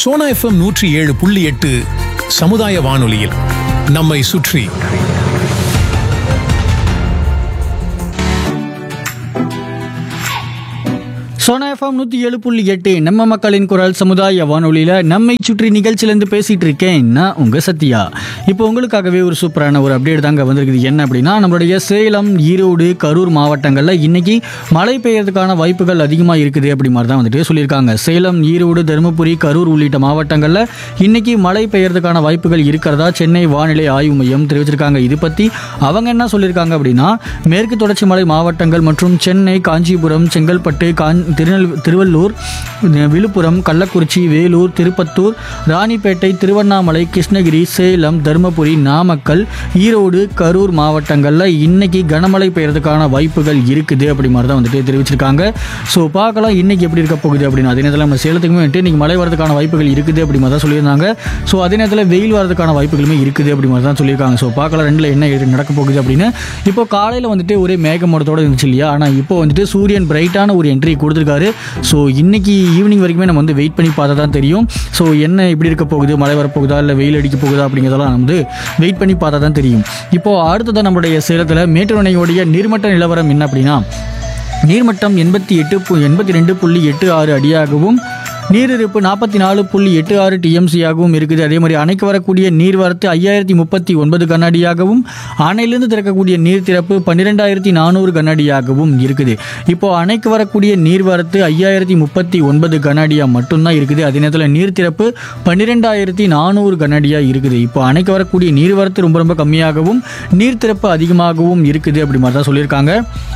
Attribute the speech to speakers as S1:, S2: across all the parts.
S1: Sona FM நூற்றி ஏழு புள்ளி எட்டு சமுதாய வானொலியில் நம்மை சுற்றி
S2: சோனா எஃப்எம் நூற்றி ஏழு புள்ளி எட்டு நம்ம மக்களின் குரல் சமுதாய வானொலியில் நம்மை சுற்றி நிகழ்ச்சியிலேருந்து பேசிகிட்டு இருக்கேன் நான் உங்கள் சத்யா இப்போ உங்களுக்காகவே ஒரு சூப்பரான ஒரு அப்டேட் தாங்க வந்திருக்குது என்ன அப்படின்னா நம்மளுடைய சேலம் ஈரோடு கரூர் மாவட்டங்களில் இன்னைக்கு மழை பெய்யறதுக்கான வாய்ப்புகள் அதிகமாக இருக்குது அப்படி மாதிரி தான் வந்துட்டு சொல்லியிருக்காங்க சேலம் ஈரோடு தருமபுரி கரூர் உள்ளிட்ட மாவட்டங்களில் இன்னைக்கு மழை பெய்யறதுக்கான வாய்ப்புகள் இருக்கிறதா சென்னை வானிலை ஆய்வு மையம் தெரிவிச்சிருக்காங்க இது பற்றி அவங்க என்ன சொல்லியிருக்காங்க அப்படின்னா மேற்கு தொடர்ச்சி மலை மாவட்டங்கள் மற்றும் சென்னை காஞ்சிபுரம் செங்கல்பட்டு காஞ் திருநெல் திருவள்ளூர் விழுப்புரம் கள்ளக்குறிச்சி வேலூர் திருப்பத்தூர் ராணிப்பேட்டை திருவண்ணாமலை கிருஷ்ணகிரி சேலம் தருமபுரி நாமக்கல் ஈரோடு கரூர் மாவட்டங்களில் இன்னைக்கு கனமழை பெய்யறதுக்கான வாய்ப்புகள் இருக்குது அப்படி மாதிரி தான் வந்துட்டு தெரிவிச்சிருக்காங்க ஸோ பார்க்கலாம் இன்னைக்கு எப்படி இருக்க போகுது அப்படின்னு அதே நேரத்தில் நம்ம சேலத்துக்குமே வந்துட்டு இன்னைக்கு மழை வரதுக்கான வாய்ப்புகள் இருக்குது அப்படி மாதிரி தான் சொல்லியிருந்தாங்க ஸோ அதே நேரத்தில் வெயில் வரதுக்கான வாய்ப்புகளுமே இருக்குது அப்படி மாதிரி தான் சொல்லியிருக்காங்க ஸோ பார்க்கலாம் ரெண்டில் என்ன இது நடக்க போகுது அப்படின்னு இப்போ காலையில் வந்துட்டு ஒரே மேகமூட்டத்தோட இருந்துச்சு இல்லையா ஆனால் இப்போ வந்துட்டு சூரியன் பிரைட்டான ஒரு என்ட்ரி கொடுத்துருக்காரு ஸோ இன்னைக்கு ஈவினிங் வரைக்குமே நம்ம வந்து வெயிட் பண்ணி பார்த்தா தான் தெரியும் ஸோ என்ன எப்படி இருக்க போகுது மழை வரப்போகுதா இல்லை வெயில் அடிக்க போகுதா அப்படிங்கிறதெல்லாம் நம்ம வந்து வெயிட் பண்ணி பார்த்தா தான் தெரியும் இப்போ அடுத்ததான் நம்மளுடைய சேலத்தில் மேட்டூர் அணையோடைய நீர்மட்ட நிலவரம் என்ன அப்படின்னா நீர்மட்டம் எண்பத்தி எட்டு பு எண்பத்தி ரெண்டு புள்ளி எட்டு ஆறு அடியாகவும் நீரிருப்பு நாற்பத்தி நாலு புள்ளி எட்டு ஆறு டிஎம்சியாகவும் இருக்குது அதே மாதிரி அணைக்கு வரக்கூடிய நீர்வரத்து ஐயாயிரத்தி முப்பத்தி ஒன்பது கண்ணாடியாகவும் அணையிலிருந்து திறக்கக்கூடிய நீர் திறப்பு பன்னிரெண்டாயிரத்தி நானூறு கண்ணாடியாகவும் இருக்குது இப்போ அணைக்கு வரக்கூடிய நீர்வரத்து ஐயாயிரத்தி முப்பத்தி ஒன்பது கண்ணாடியாக மட்டும்தான் இருக்குது அதே நேரத்தில் நீர் திறப்பு பன்னிரெண்டாயிரத்தி நானூறு கண்ணாடியாக இருக்குது இப்போ அணைக்கு வரக்கூடிய நீர்வரத்து ரொம்ப ரொம்ப கம்மியாகவும் நீர் திறப்பு அதிகமாகவும் இருக்குது அப்படி மாதிரி தான் சொல்லியிருக்காங்க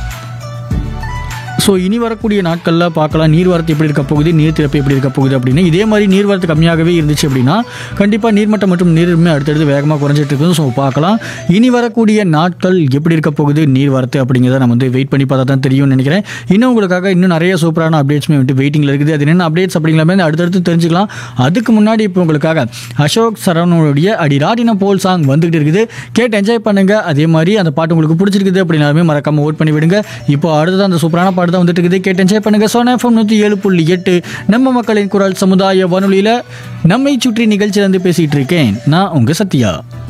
S2: ஸோ இனி வரக்கூடிய நாட்களில் பார்க்கலாம் நீர்வரத்து எப்படி இருக்க போகுது நீர் திறப்பு எப்படி இருக்க போகுது அப்படின்னு இதே மாதிரி நீர்வரத்து கம்மியாகவே இருந்துச்சு அப்படின்னா கண்டிப்பாக நீர்மட்டம் மற்றும் நீருமே அடுத்தடுத்து வேகமாக குறைஞ்சிட்டு இருக்குது ஸோ பார்க்கலாம் இனி வரக்கூடிய நாட்கள் எப்படி இருக்க போகுது நீர்வரத்து அப்படிங்கிறத நம்ம வந்து வெயிட் பண்ணி பார்த்தா தான் தெரியும்னு நினைக்கிறேன் இன்னும் உங்களுக்காக இன்னும் நிறைய சூப்பரான அப்டேட்ஸுமே வந்துட்டு வெயிட்டிங்கில் இருக்குது அது என்ன அப்டேட்ஸ் அப்படிங்கிற அடுத்தடுத்து தெரிஞ்சுக்கலாம் அதுக்கு முன்னாடி இப்போ உங்களுக்காக அசோக் சரவணனுடைய அடிராடின போல் சாங் வந்துகிட்டு இருக்குது கேட்டு என்ஜாய் பண்ணுங்க அதே மாதிரி அந்த பாட்டு உங்களுக்கு பிடிச்சிருக்குது அப்படின்னாலுமே மறக்காம ஓட் பண்ணி விடுங்க இப்போ அடுத்தது அந்த சூப்பரான பாட்டு தான் வந்துட்டு இருக்குது கேட்டு என்ஜாய் பண்ணுங்க சோனா எஃப்எம் நூற்றி ஏழு புள்ளி எட்டு நம்ம மக்களின் குரல் சமுதாய வானொலியில் நம்மை சுற்றி நிகழ்ச்சியிலேருந்து பேசிகிட்டு இருக்கேன் நான் உங்கள் சத்யா